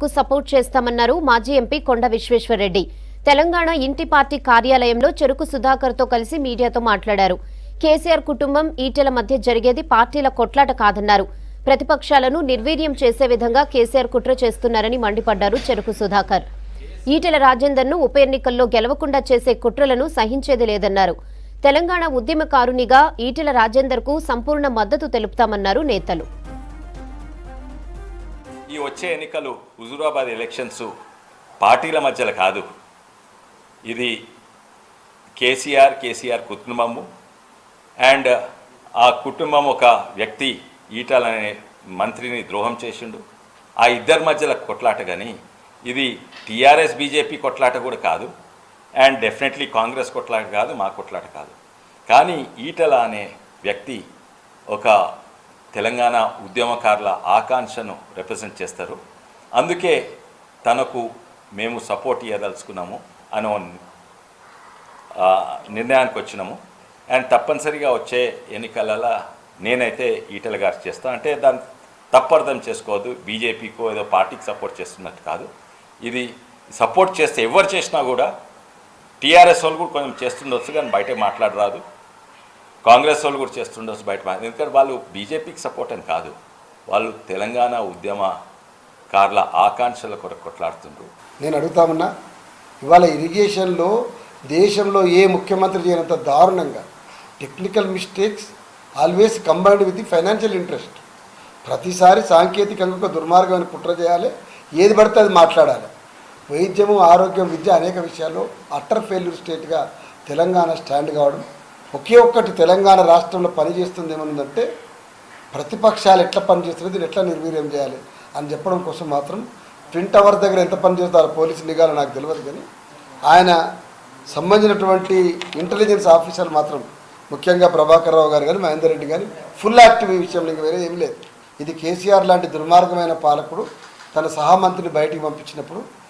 కు సపోర్ట్ చేస్తామన్నారు మాజీ ఎంపీ కొండ విశ్వేశ్వరరెడ్డి తెలంగాణ ఇంటి పార్టీ కార్యాలయంలో చెరుకు సుధాకర్ తో కలిసి మీడియాతో మాట్లాడారు కేసీఆర్ కుటుంబం ఈటెల మధ్య జరిగేది పార్టీల కొట్లాట కాదన్నారు ప్రతిపక్షాలను నిర్వీర్యం చేసే విధంగా కేసీఆర్ కుట్ర చేస్తున్నారని మండిపడ్డారు చెరుకు సుధాకర్ ఈటెల రాజేందర్ను ఉప ఎన్నికల్లో గెలవకుండా చేసే కుట్రలను సహించేది లేదన్నారు తెలంగాణ ఉద్యమకారునిగా ఈటెల రాజేందర్కు సంపూర్ణ మద్దతు తెలుపుతామన్నారు నేతలు ఈ వచ్చే ఎన్నికలు హుజూరాబాద్ ఎలక్షన్స్ పార్టీల మధ్యలో కాదు ఇది కేసీఆర్ కేసీఆర్ కుటుంబము అండ్ ఆ కుటుంబం ఒక వ్యక్తి ఈటల అనే మంత్రిని ద్రోహం చేసిండు ఆ ఇద్దరి మధ్యలో కొట్లాట కానీ ఇది టీఆర్ఎస్ బీజేపీ కొట్లాట కూడా కాదు అండ్ డెఫినెట్లీ కాంగ్రెస్ కొట్లాట కాదు మా కొట్లాట కాదు కానీ ఈటల అనే వ్యక్తి ఒక తెలంగాణ ఉద్యమకారుల ఆకాంక్షను రిప్రజెంట్ చేస్తారు అందుకే తనకు మేము సపోర్ట్ ఇవ్వదలుచుకున్నాము అని ఆ, నిర్ణయానికి వచ్చినాము అండ్ తప్పనిసరిగా వచ్చే ఎన్నికలలో నేనైతే ఈటల గారు చేస్తా అంటే దాన్ని తప్పర్థం చేసుకోవద్దు బీజేపీకో ఏదో పార్టీకి సపోర్ట్ చేస్తున్నట్టు కాదు ఇది సపోర్ట్ చేస్తే ఎవరు చేసినా కూడా టీఆర్ఎస్ వాళ్ళు కూడా కొంచెం చేస్తుండొచ్చు కానీ బయట మాట్లాడరాదు కాంగ్రెస్ వాళ్ళు కూడా చేస్తుండొచ్చు బయట మాట్లాడ ఎందుకంటే వాళ్ళు బీజేపీకి సపోర్ట్ అని కాదు వాళ్ళు తెలంగాణ ఉద్యమకారుల ఆకాంక్షల కొరకు కొట్లాడుతుండ్రు నేను అడుగుతామన్నా ఇవాళ ఇరిగేషన్లో దేశంలో ఏ ముఖ్యమంత్రి చేయనంత దారుణంగా technical mistakes always combined with the financial interest ప్రతిసారి సాంకేతికంగా ఒక దుర్మార్గమైన కుట్ర చేయాలి ఏది పడితే అది మాట్లాడాలి వైద్యము ఆరోగ్యం విద్య అనేక విషయాల్లో అట్టర్ ఫెయిల్యూర్ స్టేట్గా తెలంగాణ స్టాండ్ కావడం ఒకే ఒక్కటి తెలంగాణ రాష్ట్రంలో పనిచేస్తుంది ఏమనుందంటే ప్రతిపక్షాలు ఎట్లా పనిచేస్తుంది దీన్ని ఎట్లా నిర్వీర్యం చేయాలి అని చెప్పడం కోసం మాత్రం ట్విన్ టవర్ దగ్గర ఎంత పనిచేస్తారో పోలీసు నిఘాలో నాకు తెలియదు కానీ ఆయన సంబంధించినటువంటి ఇంటెలిజెన్స్ ఆఫీసర్లు మాత్రం ముఖ్యంగా ప్రభాకర్ రావు గారు కానీ మహేందర్ రెడ్డి కానీ ఫుల్ యాక్టివ్ ఈ విషయంలో ఇంకా వేరే ఏం లేదు ఇది కేసీఆర్ లాంటి దుర్మార్గమైన పాలకుడు తన సహామంత్రిని బయటికి పంపించినప్పుడు